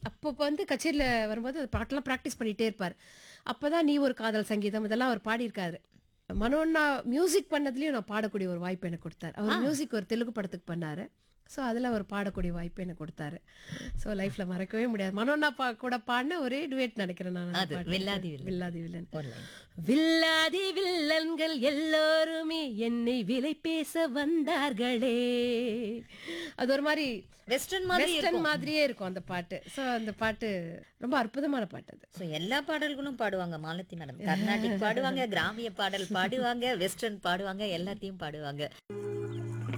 அப்போ வந்து கச்சேரியில் வரும்போது அந்த பாட்டெல்லாம் ப்ராக்டிஸ் பண்ணிகிட்டே இருப்பார் அப்போ தான் நீ ஒரு காதல் சங்கீதம் இதெல்லாம் அவர் பாடியிருக்காரு மனோன்னா மியூசிக் பண்ணதுலேயும் நான் பாடக்கூடிய ஒரு வாய்ப்பு எனக்கு கொடுத்தாரு அவர் மியூசிக் ஒரு தெலுங்கு படத்துக்கு பண்ணார் ஸோ அதில் அவர் பாடக்கூடிய வாய்ப்பு எனக்கு கொடுத்தாரு ஸோ லைஃப்பில் மறக்கவே முடியாது மனோன்னா பா கூட பாடின ஒரே டுவேட் நினைக்கிறேன் நான் அந்த அது, பாட்டு. வில்லாதி வில்லன். வில்லாதி வில்லன் ஒரு line. வில்லாதி வில்லன்கள் எல்லோருமே என்னை விலை பேச வந்தார்களே அது ஒரு மாதிரி வெஸ்டர்ன் மாதிரி வெஸ்டர்ன் மாதிரியே இருக்கும் அந்த பாட்டு ஸோ அந்த பாட்டு ரொம்ப அற்புதமான பாட்டு அது ஸோ எல்லா பாடல்களும் பாடுவாங்க மாலத்தி மேடம் கர்நாடிக் பாடுவாங்க கிராமிய பாடல் பாடுவாங்க வெஸ்டர்ன் பாடுவாங்க எல்லாத்தையும் பாடுவாங்க